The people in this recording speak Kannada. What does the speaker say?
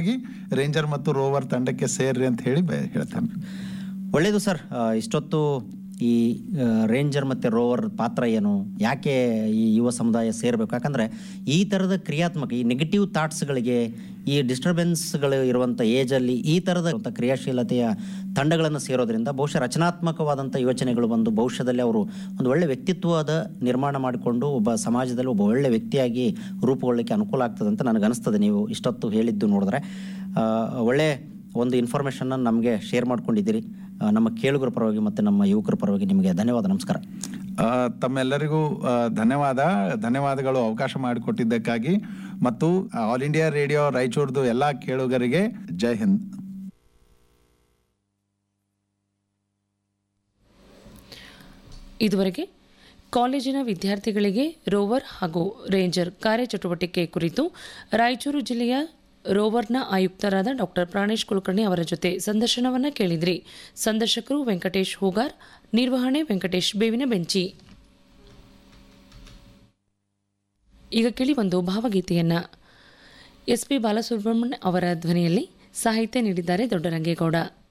ಹೀಗಾಗಿ ರೇಂಜರ್ ಮತ್ತು ರೋವರ್ ತಂಡಕ್ಕೆ ಸೇರ್ರಿ ಅಂತ ಹೇಳಿ ಬೆ- ಹೇಳ್ತೇನೆ ಒಳ್ಳೆಯದು ಸರ್ ಆ, ಇಷ್ಟೊತ್ತು ಈ ಆ, ರೇಂಜರ್ ಮತ್ತು ರೋವರ್ ಪಾತ್ರ ಏನು ಯಾಕೆ ಈ ಯುವ ಸಮುದಾಯ ಸೇರಬೇಕು ಯಾಕಂದರೆ ಈ ಥರದ ಕ್ರಿಯಾತ್ಮಕ ಈ ನೆಗೆಟಿವ್ ಥಾಟ್ಸ್ಗಳಿಗೆ ಈ ಡಿಸ್ಟರ್ಬೆನ್ಸ್ಗಳು ಇರುವಂಥ ಏಜಲ್ಲಿ ಈ ಥರದ ಒಂದು ಕ್ರಿಯಾಶೀಲತೆಯ ತಂಡಗಳನ್ನು ಸೇರೋದ್ರಿಂದ ಬಹುಶಃ ರಚನಾತ್ಮಕವಾದಂಥ ಯೋಚನೆಗಳು ಬಂದು ಭವಿಷ್ಯದಲ್ಲಿ ಅವರು ಒಂದು ಒಳ್ಳೆ ವ್ಯಕ್ತಿತ್ವದ ನಿರ್ಮಾಣ ಮಾಡಿಕೊಂಡು ಒಬ್ಬ ಸಮಾಜದಲ್ಲಿ ಒಬ್ಬ ಒಳ್ಳೆ ವ್ಯಕ್ತಿಯಾಗಿ ರೂಪುಗೊಳ್ಳಲಿಕ್ಕೆ ಅನುಕೂಲ ಆಗ್ತದೆ ಅಂತ ನನಗನ್ನಿಸ್ತದೆ ನೀವು ಇಷ್ಟೊತ್ತು ಹೇಳಿದ್ದು ನೋಡಿದ್ರೆ ಆ, ಒಳ್ಳೆ ಒಂದು ಇನ್ಫಾರ್ಮೇಷನ್ನ ನಮಗೆ ಶೇರ್ ಮಾಡ್ಕೊಂಡಿದ್ದೀರಿ ಆ, ನಮ್ಮ ಕೇಳುಗರ ಪರವಾಗಿ ಮತ್ತು ನಮ್ಮ ಯುವಕರ ಪರವಾಗಿ ನಿಮಗೆ ಧನ್ಯವಾದ ನಮಸ್ಕಾರ ಆ, ತಮ್ಮೆಲ್ಲರಿಗೂ ಆ, ಧನ್ಯವಾದ ಧನ್ಯವಾದಗಳು ಅವಕಾಶ ಮಾಡಿಕೊಟ್ಟಿದ್ದಕ್ಕಾಗಿ ಮತ್ತು ಆಲ್ ಇಂಡಿಯಾ ರೇಡಿಯೋ ರಾಯಚೂರ್ದು ಎಲ್ಲ ಕೇಳುಗರಿಗೆ ಜೈ ಹಿಂದ್ ಇದುವರೆಗೆ ಕಾಲೇಜಿನ ವಿದ್ಯಾರ್ಥಿಗಳಿಗೆ ರೋವರ್ ಹಾಗೂ ರೇಂಜರ್ ಕಾರ್ಯಚಟುವಟಿಕೆ ಕುರಿತು ರಾಯಚೂರು ಜಿಲ್ಲೆಯ ರೋವರ್ನ ಆಯುಕ್ತರಾದ ಡಾಕ್ಟರ್ ಪ್ರಾಣೇಶ್ ಕುಲಕರ್ಣಿ ಅವರ ಜೊತೆ ಸಂದರ್ಶನವನ್ನ ಕೇಳಿದ್ರಿ ಸಂದರ್ಶಕರು ವೆಂಕಟೇಶ್ ಹೂಗಾರ್ ನಿರ್ವಹಣೆ ವೆಂಕಟೇಶ್ ಬೇವಿನ ಬೆಂಚಿ ಈಗ ಕೇಳಿ ಒಂದು ಭಾವಗೀತೆಯನ್ನ ಎಸ್ ಪಿ ಬಾಲಸುಬ್ರಹ್ಮಣ್ಯ ಅವರ ಧ್ವನಿಯಲ್ಲಿ ಸಾಹಿತ್ಯ ನೀಡಿದ್ದಾರೆ ದೊಡ್ಡರಂಗೇಗೌಡ